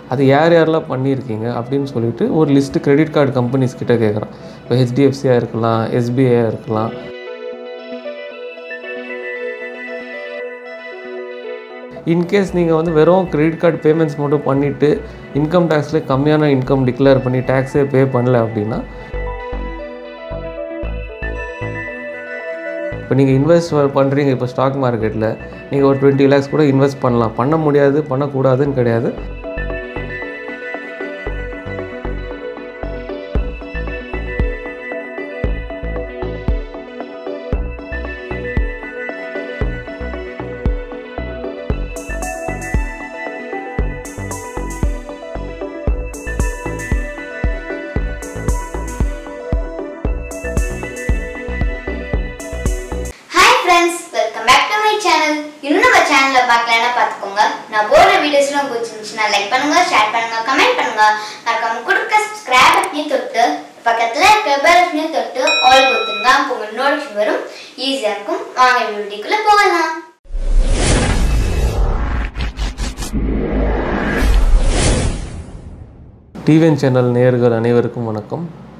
அது யார் யாரெல்லாம் பண்ணியிருக்கீங்க அப்படின்னு சொல்லிட்டு ஒரு லிஸ்ட்டு கிரெடிட் கார்டு கம்பெனிஸ் கிட்ட கேட்குறான் இப்போ ஹெச்டிஎஃப்சியாக இருக்கலாம் எஸ்பிஐயாக இருக்கலாம் இன்கேஸ் நீங்கள் வந்து வெறும் கிரெடிட் கார்டு பேமெண்ட்ஸ் மட்டும் பண்ணிவிட்டு இன்கம் டேக்ஸில் கம்மியான இன்கம் டிக்ளேர் பண்ணி டேக்ஸே பே பண்ணல அப்படின்னா இப்போ நீங்கள் இன்வெஸ்ட் பண்ணுறீங்க இப்போ ஸ்டாக் மார்க்கெட்டில் நீங்கள் ஒரு டுவெண்ட்டி லேக்ஸ் கூட இன்வெஸ்ட் பண்ணலாம் பண்ண முடியாது பண்ணக்கூடாதுன்னு கிடையாது hi friends welcome back to my channel இன்னும் நம்ம சேனலை பார்க்கலன்னா பார்த்துக்கோங்க நான் போடுற வீடியோஸ்லாம் பிடிச்சிருந்துச்சுன்னா லைக் பண்ணுங்க ஷேர் பண்ணுங்க கமெண்ட் பண்ணுங்க மறக்காம கொடுக்க சப்ஸ்கிரைப் பண்ணி தொட்டு பக்கத்தில் இருக்க பெல் பண்ணி தொட்டு ஆல் கொடுத்துருங்க அப்போ உங்கள் நோட்டிஃபிகேஷன் வரும் ஈஸியாக இருக்கும் வாங்க வீடியோக்குள்ளே போகலாம் டிவிஎன் சேனல் நேயர்கள் அனைவருக்கும் வணக்கம்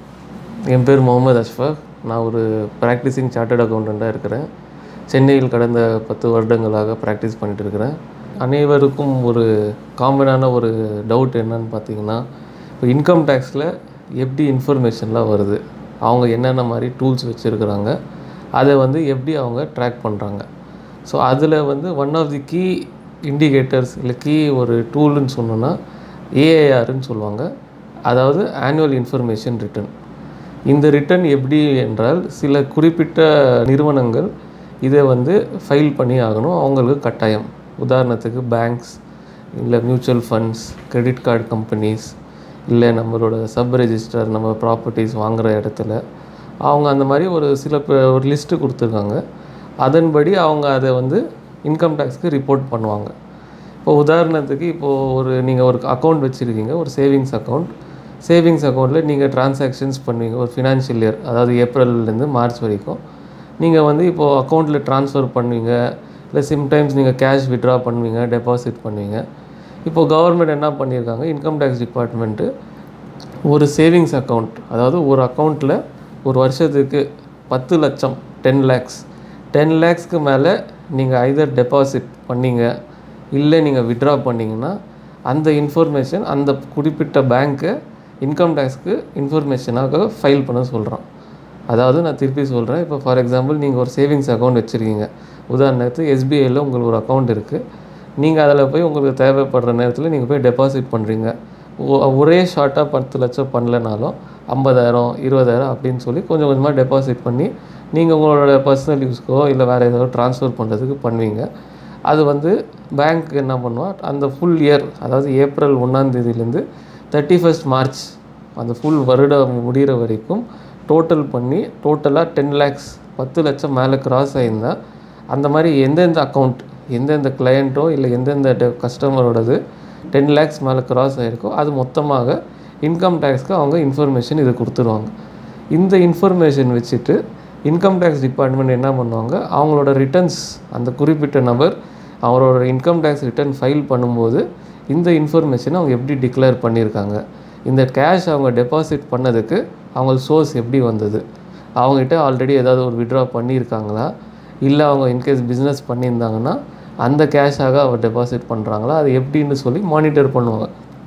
என் பேர் முகமது அஷ்ஃபக் நான் ஒரு ப்ராக்டிசிங் சார்ட்டர்ட் அக்கௌண்டண்ட்டாக இருக்கிறேன் சென்னையில் கடந்த பத்து வருடங்களாக ப்ராக்டிஸ் பண்ணிட்டு இருக்கிறேன் அனைவருக்கும் ஒரு காமனான ஒரு டவுட் என்னன்னு பார்த்தீங்கன்னா இப்போ இன்கம் டேக்ஸில் எப்படி இன்ஃபர்மேஷன்லாம் வருது அவங்க என்னென்ன மாதிரி டூல்ஸ் வச்சுருக்குறாங்க அதை வந்து எப்படி அவங்க ட்ராக் பண்ணுறாங்க ஸோ அதில் வந்து one of the key indicators இல்லை கீ ஒரு டூல்னு சொன்னோன்னா ஏஐஆர்னு சொல்லுவாங்க அதாவது ஆனுவல் இன்ஃபர்மேஷன் ரிட்டர்ன் இந்த ரிட்டர்ன் எப்படி என்றால் சில குறிப்பிட்ட நிறுவனங்கள் இதை வந்து ஃபைல் பண்ணி ஆகணும் அவங்களுக்கு கட்டாயம் உதாரணத்துக்கு பேங்க்ஸ் இல்லை mutual funds credit card companies இல்லை நம்மளோட சப் ரெஜிஸ்டர் நம்ம ப்ராப்பர்ட்டிஸ் வாங்குகிற இடத்துல அவங்க அந்த மாதிரி ஒரு சில ப- ஒரு லிஸ்ட்டு கொடுத்துருக்காங்க அதன்படி அவங்க அதை வந்து இன்கம் டேக்ஸ்க்கு ரிப்போர்ட் பண்ணுவாங்க இப்போ உதாரணத்துக்கு இப்போது ஒரு நீங்கள் ஒரு அக்கௌண்ட் வச்சுருக்கீங்க ஒரு சேவிங்ஸ் அக்கௌண்ட் சேவிங்ஸ் அக்கௌண்ட்டில் நீங்கள் டிரான்சாக்ஷன்ஸ் பண்ணுவீங்க ஒரு ஃபினான்ஷியல் இயர் அதாவது ஏப்ரல்லேருந்து மார்ச் வரைக்கும் நீங்கள் வந்து இப்போது அக்கௌண்ட்டில் ட்ரான்ஸ்ஃபர் பண்ணுவீங்க இல்லை சிம்டைம்ஸ் நீங்கள் கேஷ் விட்ரா பண்ணுவீங்க டெபாசிட் பண்ணுவீங்க இப்போது கவர்மெண்ட் என்ன பண்ணியிருக்காங்க இன்கம் டேக்ஸ் டிபார்ட்மெண்ட்டு ஒரு சேவிங்ஸ் அக்கௌண்ட் அதாவது ஒரு அக்கௌண்ட்டில் ஒரு வருஷத்துக்கு பத்து லட்சம் டென் லேக்ஸ் டென் லேக்ஸ்க்கு மேலே நீங்கள் ஐதர் டெபாசிட் பண்ணீங்க இல்லை நீங்கள் விட்ரா பண்ணீங்கன்னா அந்த இன்ஃபர்மேஷன் அந்த குறிப்பிட்ட பேங்க்கு இன்கம் டேக்ஸ்க்கு இன்ஃபர்மேஷனாக ஃபைல் பண்ண சொல்கிறான் அதாவது நான் திருப்பி சொல்கிறேன் இப்போ ஃபார் எக்ஸாம்பிள் நீங்கள் ஒரு சேவிங்ஸ் அக்கௌண்ட் வச்சுருக்கீங்க உதாரணத்துக்கு எஸ்பிஐயில் உங்களுக்கு ஒரு அக்கௌண்ட் இருக்குது நீங்கள் அதில் போய் உங்களுக்கு தேவைப்படுற நேரத்தில் நீங்கள் போய் டெபாசிட் பண்ணுறீங்க ஒரே ஷார்ட்டாக பத்து லட்சம் பண்ணலனாலும் ஐம்பதாயிரம் இருபதாயிரம் அப்படின்னு சொல்லி கொஞ்சம் கொஞ்சமாக டெபாசிட் பண்ணி நீங்கள் உங்களோட பர்சனல் யூஸ்க்கோ இல்லை வேறு ஏதாவது ட்ரான்ஸ்ஃபர் பண்ணுறதுக்கு பண்ணுவீங்க அது வந்து பேங்க் என்ன பண்ணுவா அந்த ஃபுல் இயர் அதாவது ஏப்ரல் ஒன்றாம் தேதியிலேருந்து தேர்ட்டி ஃபஸ்ட் மார்ச் அந்த ஃபுல் வருடம் முடிகிற வரைக்கும் டோட்டல் பண்ணி டோட்டலாக டென் லேக்ஸ் பத்து லட்சம் மேலே கிராஸ் ஆகியிருந்தால் அந்த மாதிரி எந்தெந்த அக்கௌண்ட் எந்தெந்த கிளையண்ட்டோ இல்லை எந்தெந்த கஸ்டமரோடது டென் லேக்ஸ் மேலே கிராஸ் ஆகிருக்கோ அது மொத்தமாக இன்கம் டேக்ஸ்க்கு அவங்க இன்ஃபர்மேஷன் இது கொடுத்துருவாங்க இந்த இன்ஃபர்மேஷன் வச்சுட்டு இன்கம் டேக்ஸ் டிபார்ட்மெண்ட் என்ன பண்ணுவாங்க அவங்களோட ரிட்டர்ன்ஸ் அந்த குறிப்பிட்ட நபர் அவரோட இன்கம் டேக்ஸ் ரிட்டர்ன் ஃபைல் பண்ணும்போது இந்த இன்ஃபர்மேஷனை அவங்க எப்படி டிக்ளேர் பண்ணியிருக்காங்க இந்த கேஷ் அவங்க டெபாசிட் பண்ணதுக்கு அவங்க சோர்ஸ் எப்படி வந்தது அவங்ககிட்ட ஆல்ரெடி ஏதாவது ஒரு விட்ரா பண்ணியிருக்காங்களா இல்லை அவங்க இன்கேஸ் பிஸ்னஸ் பண்ணியிருந்தாங்கன்னா அந்த கேஷாக அவர் டெபாசிட் பண்ணுறாங்களா அது எப்படின்னு சொல்லி மானிட்டர் பண்ணுவாங்க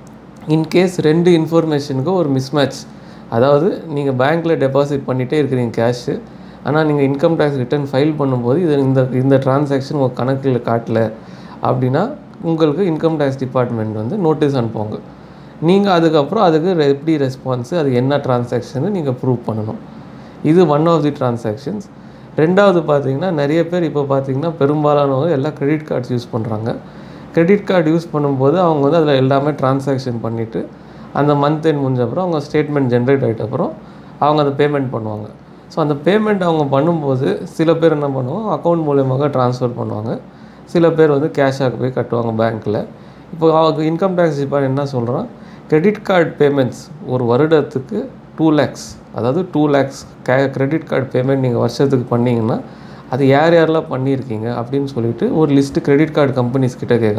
இன்கேஸ் ரெண்டு இன்ஃபர்மேஷனுக்கு ஒரு மிஸ்மேட்ச் அதாவது நீங்கள் பேங்க்கில் டெபாசிட் பண்ணிகிட்டே இருக்கிறீங்க கேஷு ஆனால் நீங்கள் இன்கம் டேக்ஸ் ரிட்டர்ன் ஃபைல் பண்ணும்போது இது இந்த இந்த டிரான்சாக்ஷன் உங்கள் கணக்கில் காட்டல அப்படின்னா உங்களுக்கு இன்கம் டேக்ஸ் டிபார்ட்மெண்ட் வந்து நோட்டீஸ் அனுப்புவாங்க நீங்கள் அதுக்கப்புறம் அதுக்கு re- எப்படி ரெஸ்பான்ஸு அது என்ன டிரான்சாக்ஷன்னு நீங்கள் ப்ரூவ் பண்ணணும் இது ஒன் ஆஃப் தி டிரான்சாக்ஷன்ஸ் ரெண்டாவது பார்த்தீங்கன்னா நிறைய பேர் இப்போ பார்த்தீங்கன்னா பெரும்பாலானவங்க எல்லாம் கிரெடிட் கார்ட்ஸ் யூஸ் பண்ணுறாங்க கிரெடிட் கார்டு யூஸ் பண்ணும்போது அவங்க வந்து அதில் எல்லாமே டிரான்சாக்ஷன் பண்ணிவிட்டு அந்த மந்த் எண்ட் முடிஞ்ச அப்புறம் அவங்க ஸ்டேட்மெண்ட் ஜென்ரேட் ஆகிட்ட அப்புறம் அவங்க அந்த பேமெண்ட் பண்ணுவாங்க ஸோ அந்த பேமெண்ட் அவங்க பண்ணும்போது சில பேர் என்ன பண்ணுவாங்க அக்கௌண்ட் மூலியமாக ட்ரான்ஸ்ஃபர் பண்ணுவாங்க சில பேர் வந்து கேஷாக போய் கட்டுவாங்க பேங்க்கில் இப்போ அவங்க இன்கம் டேக்ஸ் டிபார்ட்மெண்ட் என்ன சொல்கிறான் கிரெடிட் கார்டு பேமெண்ட்ஸ் ஒரு வருடத்துக்கு டூ லேக்ஸ் அதாவது டூ லேக்ஸ் கே கிரெடிட் கார்டு பேமெண்ட் நீங்கள் வருஷத்துக்கு பண்ணீங்கன்னா அது யார் யாரெல்லாம் பண்ணியிருக்கீங்க அப்படின்னு சொல்லிட்டு ஒரு லிஸ்ட்டு கிரெடிட் கார்டு கம்பெனிஸ் கிட்ட கேட்குறான்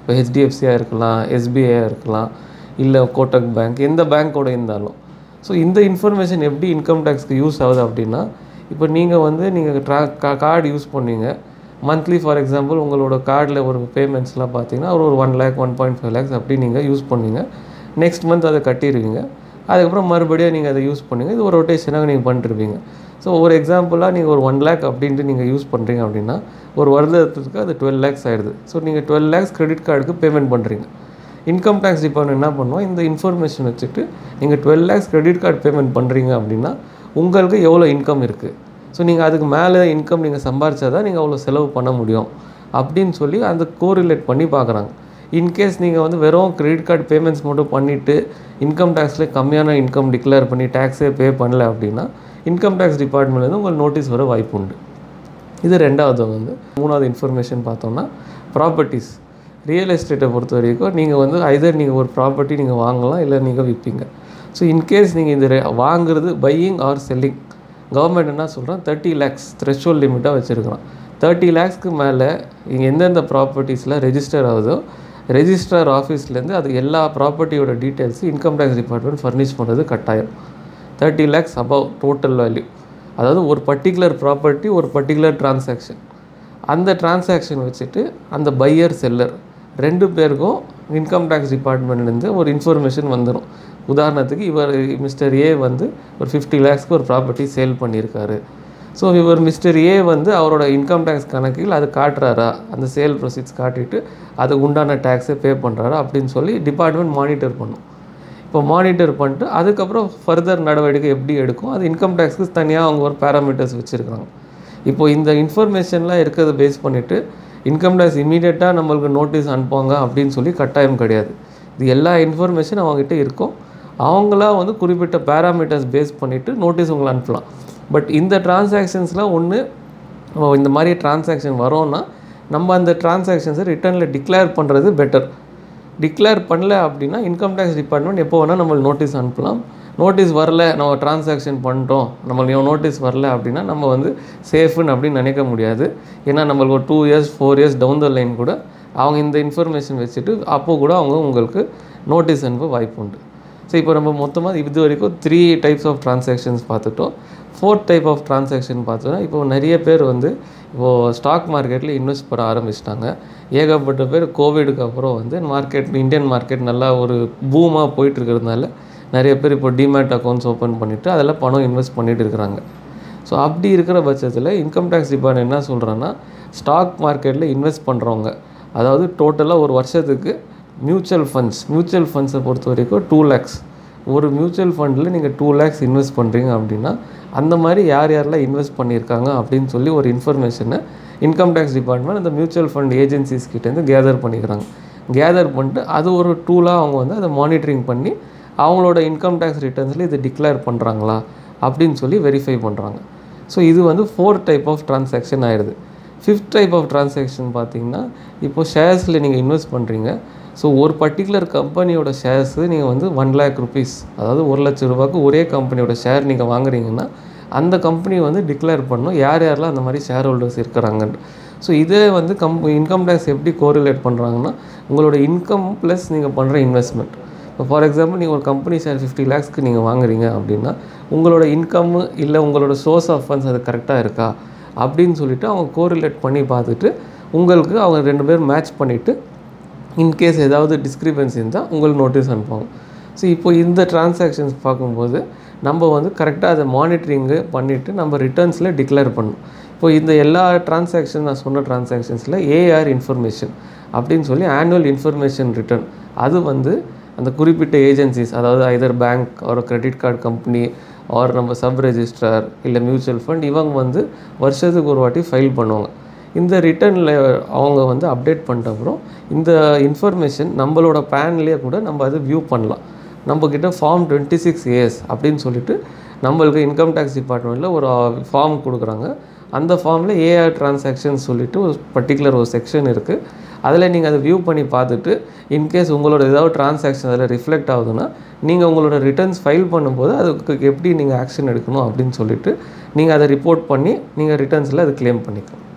இப்போ ஹெச்டிஎஃப்சியாக இருக்கலாம் எஸ்பிஐயாக இருக்கலாம் இல்லை கோட்டக் பேங்க் எந்த பேங்க்கோட இருந்தாலும் ஸோ இந்த இன்ஃபர்மேஷன் எப்படி இன்கம் டேக்ஸ்க்கு யூஸ் ஆகுது அப்படின்னா இப்போ நீங்கள் வந்து நீங்கள் ட்ரா கார்டு யூஸ் பண்ணீங்க மந்த்லி ஃபார் எக்ஸாம்பிள் உங்களோட கார்டில் ஒரு பேமெண்ட்ஸ்லாம் பார்த்தீங்கன்னா ஒரு ஒரு one lakh one point five lakhs அப்படி நீங்கள் யூஸ் பண்ணீங்க நெக்ஸ்ட் மந்த் அதை கட்டிடுவீங்க அதுக்கப்புறம் மறுபடியும் நீங்கள் அதை யூஸ் பண்ணுங்க இது ஒரு ரொட்டேஷனாக நீங்கள் பண்ணிருப்பீங்க ஸோ ஒரு எக்ஸாம்பிளாக நீங்கள் ஒரு ஒன் லேக் அப்படின்ட்டு நீங்கள் யூஸ் பண்ணுறீங்க அப்படின்னா ஒரு வருடத்துக்கு அது டுவெல் லேக்ஸ் ஆகிடுது ஸோ நீங்கள் டுவெல் லேக்ஸ் கிரெடிட் கார்டுக்கு பேமெண்ட் பண்ணுறீங்க இன்கம் டேக்ஸ் டிபார்ட்மெண்ட் என்ன பண்ணுவோம் இந்த இன்ஃபர்மேஷன் வச்சுட்டு நீங்கள் twelve lakhs credit card payment பண்ணுறீங்க அப்படின்னா உங்களுக்கு எவ்வளோ இன்கம் இருக்குது ஸோ நீங்கள் அதுக்கு மேலே இன்கம் நீங்கள் சம்பாரிச்சா தான் நீங்கள் அவ்வளோ செலவு பண்ண முடியும் அப்படின்னு சொல்லி அந்த கோரிலேட் பண்ணி பார்க்குறாங்க இன்கேஸ் நீங்கள் வந்து வெறும் கிரெடிட் கார்டு பேமெண்ட்ஸ் மட்டும் பண்ணிவிட்டு இன்கம் டேக்ஸில் கம்மியான இன்கம் டிக்ளேர் பண்ணி டேக்ஸே பே பண்ணல அப்படின்னா இன்கம் டேக்ஸ் டிபார்ட்மெண்ட்லேருந்து உங்களுக்கு நோட்டீஸ் வர வாய்ப்பு உண்டு இது ரெண்டாவது வந்து மூணாவது இன்ஃபர்மேஷன் பார்த்தோம்னா ப்ராப்பர்ட்டிஸ் ரியல் எஸ்டேட்டை பொறுத்த வரைக்கும் நீங்கள் வந்து ஐதர் நீங்கள் ஒரு ப்ராப்பர்ட்டி நீங்கள் வாங்கலாம் இல்லை நீங்கள் விற்பீங்க ஸோ இன்கேஸ் நீங்கள் இந்த re- வாங்குறது பையிங் ஆர் செல்லிங் கவர்மெண்ட் என்ன சொல்கிறான் தேர்ட்டி லேக்ஸ் த்ரெஷோல்ட் லிமிட்டாக வச்சுருக்கிறான் தேர்ட்டி லேக்ஸ்க்கு மேலே இங்கே எந்தெந்த ப்ராப்பர்ட்டிஸில் ரெஜிஸ்டர் ஆகுதோ ரெஜிஸ்ட்ரார் ஆஃபீஸ்லேருந்து அது எல்லா ப்ராப்பர்ட்டியோட details income tax department furnish பண்ணுறது கட்டாயம் thirty lakhs above total value அதாவது ஒரு பர்டிகுலர் ப்ராப்பர்ட்டி ஒரு பர்டிகுலர் டிரான்சாக்ஷன் அந்த டிரான்சாக்ஷன் வச்சுட்டு அந்த பையர் செல்லர் ரெண்டு பேருக்கும் இன்கம் டேக்ஸ் டிபார்ட்மெண்ட்லேருந்து ஒரு இன்ஃபர்மேஷன் வந்துடும் உதாரணத்துக்கு இவர் மிஸ்டர் ஏ வந்து ஒரு ஃபிஃப்டி லேக்ஸ்க்கு ஒரு ப்ராப்பர்ட்டி சேல் பண்ணியிருக்காரு ஸோ இவர் மிஸ்டர் ஏ வந்து அவரோட இன்கம் டேக்ஸ் கணக்கில் அது காட்டுறாரா அந்த சேல் ப்ரொசீட்ஸ் காட்டிட்டு அதுக்கு உண்டான டேக்ஸை பே பண்ணுறாரா அப்படின்னு சொல்லி டிபார்ட்மெண்ட் மானிட்டர் பண்ணும் இப்போ மானிட்டர் பண்ணிட்டு அதுக்கப்புறம் ஃபர்தர் நடவடிக்கை எப்படி எடுக்கும் அது இன்கம் டேக்ஸ்க்கு தனியாக அவங்க ஒரு பேராமீட்டர்ஸ் வச்சுருக்காங்க இப்போ இந்த இன்ஃபர்மேஷன்லாம் இருக்கிறத பேஸ் பண்ணிவிட்டு இன்கம் டேக்ஸ் இமீடியட்டாக நம்மளுக்கு நோட்டீஸ் அனுப்புவாங்க அப்படின்னு சொல்லி கட்டாயம் கிடையாது இது எல்லா இன்ஃபர்மேஷன் அவங்ககிட்ட இருக்கும் அவங்களா வந்து குறிப்பிட்ட பேராமீட்டர்ஸ் பேஸ் பண்ணிவிட்டு நோட்டீஸ் உங்களை அனுப்பலாம் பட் இந்த டிரான்சாக்ஷன்ஸ்லாம் ஒன்று இந்த மாதிரி டிரான்சாக்ஷன் வரோன்னா நம்ம அந்த டிரான்சாக்ஷன்ஸை ரிட்டர்னில் டிக்ளேர் பண்ணுறது பெட்டர் டிக்ளேர் பண்ணல அப்படின்னா இன்கம் டேக்ஸ் டிபார்ட்மெண்ட் எப்போ வேணால் நம்மளுக்கு நோட்டீஸ் அனுப்பலாம் நோட்டீஸ் வரல நம்ம டிரான்சாக்ஷன் பண்ணிட்டோம் நம்மளுக்கு நோட்டீஸ் வரல அப்படின்னா நம்ம வந்து சேஃப்னு அப்படின்னு நினைக்க முடியாது ஏன்னா நம்மளுக்கு ஒரு two years four years down the line கூட அவங்க இந்த இன்ஃபர்மேஷன் வச்சுட்டு அப்போது கூட அவங்க உங்களுக்கு நோட்டீஸ் அனுப்ப வாய்ப்பு உண்டு ஸோ இப்போ நம்ம மொத்தமாக இது வரைக்கும் த்ரீ டைப்ஸ் ஆஃப் டிரான்சாக்ஷன்ஸ் பார்த்துட்டோம் ஃபோர்த் டைப் ஆஃப் டிரான்சாக்ஷன் பார்த்தோன்னா இப்போ நிறைய பேர் வந்து இப்போது ஸ்டாக் மார்க்கெட்டில் இன்வெஸ்ட் பண்ண ஆரம்பிச்சிட்டாங்க ஏகப்பட்ட பேர் கோவிடுக்கு அப்புறம் வந்து மார்க்கெட் இந்தியன் மார்க்கெட் நல்லா ஒரு பூமாக போயிட்டு இருக்கிறதுனால நிறைய பேர் இப்போ டிமேட் அக்கௌண்ட்ஸ் ஓப்பன் பண்ணிவிட்டு அதில் பணம் இன்வெஸ்ட் பண்ணிட்டு இருக்கிறாங்க ஸோ அப்படி இருக்கிற பட்சத்தில் இன்கம் டேக்ஸ் டிபார்ட்மெண்ட் என்ன சொல்கிறான்னா ஸ்டாக் மார்க்கெட்டில் இன்வெஸ்ட் பண்ணுறவங்க அதாவது டோட்டலாக ஒரு வருஷத்துக்கு மியூச்சுவல் ஃபண்ட்ஸ் மியூச்சுவல் ஃபண்ட்ஸை பொறுத்த வரைக்கும் டூ லேக்ஸ் ஒரு மியூச்சுவல் ஃபண்டில் நீங்கள் டூ லேக்ஸ் இன்வெஸ்ட் பண்ணுறீங்க அப்படின்னா அந்த மாதிரி யார் யாரெல்லாம் இன்வெஸ்ட் பண்ணியிருக்காங்க அப்படின்னு சொல்லி ஒரு இன்ஃபர்மேஷனை இன்கம் டேக்ஸ் டிபார்ட்மெண்ட் அந்த மியூச்சுவல் ஃபண்ட் ஏஜென்சிஸ் கிட்டேருந்து கேதர் பண்ணிக்கிறாங்க கேதர் பண்ணிட்டு அது ஒரு டூலாக அவங்க வந்து அதை மானிட்டரிங் பண்ணி அவங்களோட இன்கம் டேக்ஸ் ரிட்டர்ன்ஸில் இதை டிக்ளேர் பண்ணுறாங்களா அப்படின்னு சொல்லி வெரிஃபை பண்ணுறாங்க ஸோ இது வந்து ஃபோர் டைப் ஆஃப் டிரான்சாக்ஷன் ஆயிடுது ஃபிஃப்த் டைப் ஆஃப் டிரான்சாக்ஷன் பார்த்தீங்கன்னா இப்போ ஷேர்ஸில் நீங்கள் இன்வெஸ்ட் பண்ணுறீங்க ஸோ ஒரு பர்டிகுலர் கம்பெனியோட ஷேர்ஸு நீங்கள் வந்து ஒன் லேக் ருபீஸ் அதாவது ஒரு லட்ச ரூபாய்க்கு ஒரே கம்பெனியோட ஷேர் நீங்கள் வாங்குறீங்கன்னா அந்த கம்பெனி வந்து டிக்ளேர் பண்ணணும் யார் யாரெல்லாம் அந்த மாதிரி ஷேர் ஹோல்டர்ஸ் இருக்கிறாங்கன்னு ஸோ இதே வந்து கம் இன்கம் டேக்ஸ் எப்படி கோரிலேட் பண்ணுறாங்கன்னா உங்களோட இன்கம் ப்ளஸ் நீங்கள் பண்ணுற இன்வெஸ்ட்மெண்ட் இப்போ ஃபார் எக்ஸாம்பிள் நீங்கள் ஒரு கம்பெனி ஷேர் ஃபிஃப்டி லேக்ஸ்க்கு நீங்கள் வாங்குறீங்க அப்படின்னா உங்களோட இன்கம் இல்லை உங்களோட சோர்ஸ் ஆஃப் ஃபண்ட்ஸ் அது கரெக்டாக இருக்கா அப்படின்னு சொல்லிட்டு அவங்க கோரிலேட் பண்ணி பார்த்துட்டு உங்களுக்கு அவங்க ரெண்டு பேரும் மேட்ச் பண்ணிவிட்டு இன்கேஸ் ஏதாவது டிஸ்கிரிபன்சி இருந்தால் உங்களுக்கு நோட்டீஸ் அனுப்புவாங்க ஸோ இப்போ இந்த டிரான்சாக்ஷன்ஸ் பார்க்கும்போது நம்ம வந்து கரெக்டாக அதை மானிட்டரிங்கு பண்ணிவிட்டு நம்ம ரிட்டர்ன்ஸில் டிக்ளேர் பண்ணணும் இப்போ இந்த எல்லா டிரான்சாக்ஷன் நான் சொன்ன டிரான்சாக்ஷன்ஸில் ஏஆர் இன்ஃபர்மேஷன் அப்படின்னு சொல்லி ஆனுவல் இன்ஃபர்மேஷன் ரிட்டர்ன் அது வந்து அந்த குறிப்பிட்ட ஏஜென்சிஸ் அதாவது ஐதர் பேங்க் ஒரு கிரெடிட் கார்டு கம்பெனி ஆர் நம்ம சப் ரெஜிஸ்ட்ரார் இல்லை மியூச்சுவல் ஃபண்ட் இவங்க வந்து வருஷத்துக்கு ஒரு வாட்டி ஃபைல் பண்ணுவாங்க இந்த ரிட்டர்னில் அவங்க வந்து அப்டேட் பண்ணிட்ட அப்புறம் இந்த இன்ஃபர்மேஷன் நம்மளோட பேன்லேயே கூட நம்ம அது வியூ பண்ணலாம் நம்மக்கிட்ட ஃபார்ம் டுவெண்ட்டி சிக்ஸ் ஏஎஸ் அப்படின்னு சொல்லிட்டு நம்மளுக்கு இன்கம் டேக்ஸ் டிபார்ட்மெண்ட்டில் ஒரு ஃபார்ம் கொடுக்குறாங்க அந்த ஃபார்மில் ஏஆர் டிரான்சாக்ஷன் சொல்லிட்டு ஒரு பர்டிகுலர் ஒரு செக்ஷன் இருக்குது அதில் நீங்கள் அதை வியூ பண்ணி பார்த்துட்டு இன்கேஸ் உங்களோட ஏதாவது டிரான்சாக்ஷன் அதில் ரிஃப்ளெக்ட் ஆகுதுன்னா நீங்கள் உங்களோட ரிட்டர்ன்ஸ் ஃபைல் பண்ணும்போது அதுக்கு எப்படி நீங்கள் ஆக்ஷன் எடுக்கணும் அப்படின்னு சொல்லிட்டு நீங்கள் அதை ரிப்போர்ட் பண்ணி நீங்கள் ரிட்டர்ன்ஸில் அது கிளைம் பண்ணிக்கலாம்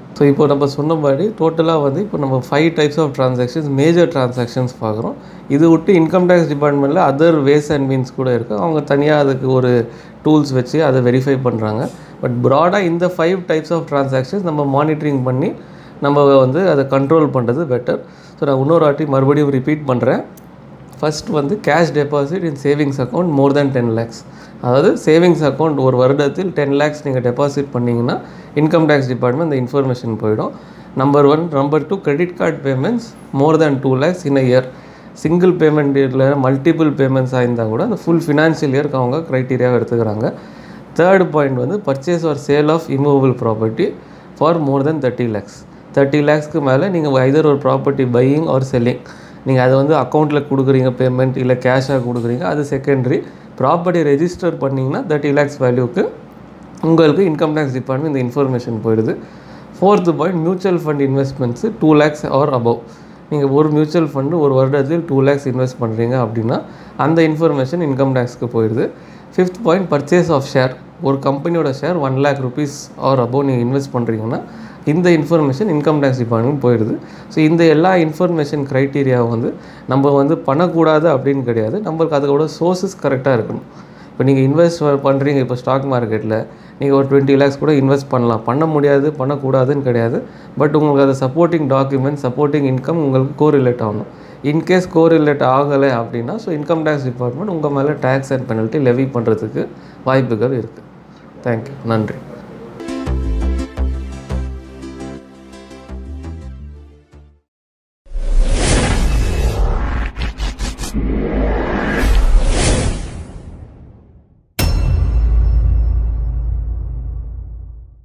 ஸோ இப்போ நம்ம சொன்னபடி டோட்டலாக வந்து இப்போ நம்ம five types of transactions major transactions பார்க்குறோம் இது விட்டு இன்கம் டேக்ஸ் டிபார்ட்மெண்ட்டில் அதர் வேஸ் அண்ட் மீன்ஸ் கூட இருக்குது அவங்க தனியாக அதுக்கு ஒரு டூல்ஸ் வச்சு அதை வெரிஃபை பண்ணுறாங்க பட் ப்ராடாக இந்த ஃபைவ் டைப்ஸ் ஆஃப் ட்ரான்சாக்ஷன்ஸ் நம்ம மானிட்டரிங் பண்ணி நம்ம வந்து அதை கண்ட்ரோல் பண்ணுறது பெட்டர் ஸோ நான் இன்னொரு வாட்டி மறுபடியும் ரிப்பீட் பண்ணுறேன் ஃபர்ஸ்ட் வந்து cash deposit in savings account more than ten lakhs அதாவது சேவிங்ஸ் அக்கௌண்ட் ஒரு வருடத்தில் டென் லேக்ஸ் நீங்கள் டெபாசிட் பண்ணிங்கன்னா இன்கம் டேக்ஸ் டிபார்ட்மெண்ட் இந்த இன்ஃபர்மேஷன் போயிடும் number one number two credit card payments more than two lakhs in year single payment இல்லை multiple payments ஆயிருந்தால் கூட அந்த ஃபுல் ஃபினான்ஷியல் இயர்க்கு அவங்க க்ரைட்டீரியாவை எடுத்துக்கிறாங்க தேர்ட் பாயிண்ட் வந்து purchase or sale of immovable property for more then thirty lakhs thirty லேக்ஸ்க்கு மேலே நீங்கள் ஐதர் ஒரு ப்ராப்பர்ட்டி பையிங் ஆர் செல்லிங் நீங்கள் அதை வந்து அக்கௌண்ட்டில் கொடுக்குறீங்க பேமெண்ட் இல்லை கேஷாக கொடுக்குறீங்க அது செகண்டரி ப்ராப்பர்ட்டி ரெஜிஸ்டர் பண்ணிங்கன்னா தேர்ட்டி லேக்ஸ் வேல்யூக்கு உங்களுக்கு இன்கம் டேக்ஸ் டிபார்ட்மெண்ட் இந்த இன்ஃபர்மேஷன் போயிடுது fourth point mutual fund investments two lakhs or above நீங்கள் ஒரு மியூச்சுவல் ஃபண்டு ஒரு வருடத்தில் டூ லேக்ஸ் இன்வெஸ்ட் பண்ணுறீங்க அப்படின்னா அந்த இன்ஃபர்மேஷன் இன்கம் டேக்ஸ்க்கு போயிடுது fifth point purchase of share ஒரு கம்பெனியோட share one lakh rupees or above நீங்கள் இன்வெஸ்ட் பண்ணுறீங்கன்னா இந்த இன்ஃபர்மேஷன் இன்கம் டேக்ஸ் டிபார்ட்மெண்ட் போயிடுது ஸோ இந்த எல்லா இன்ஃபர்மேஷன் க்ரைட்டீரியாவை வந்து நம்ம வந்து பண்ணக்கூடாது அப்படின்னு கிடையாது நம்மளுக்கு அதோட சோர்சஸ் கரெக்டாக இருக்கணும் இப்போ நீங்கள் இன்வெஸ்ட் பண்ணுறீங்க இப்போ ஸ்டாக் மார்க்கெட்டில் நீங்கள் ஒரு டுவெண்ட்டி லேக்ஸ் கூட இன்வெஸ்ட் பண்ணலாம் பண்ண முடியாது பண்ணக்கூடாதுன்னு கிடையாது பட் உங்களுக்கு அது சப்போர்ட்டிங் டாக்குமெண்ட் சப்போர்ட்டிங் இன்கம் உங்களுக்கு கோரிலேட் ஆகணும் இன்கேஸ் கோரிலேட் ஆகலை அப்படின்னா ஸோ இன்கம் டேக்ஸ் டிபார்ட்மெண்ட் உங்கள் மேலே டேக்ஸ் அண்ட் பெனல்ட்டி லெவி பண்ணுறதுக்கு வாய்ப்புகள் இருக்குது தேங்க்யூ நன்றி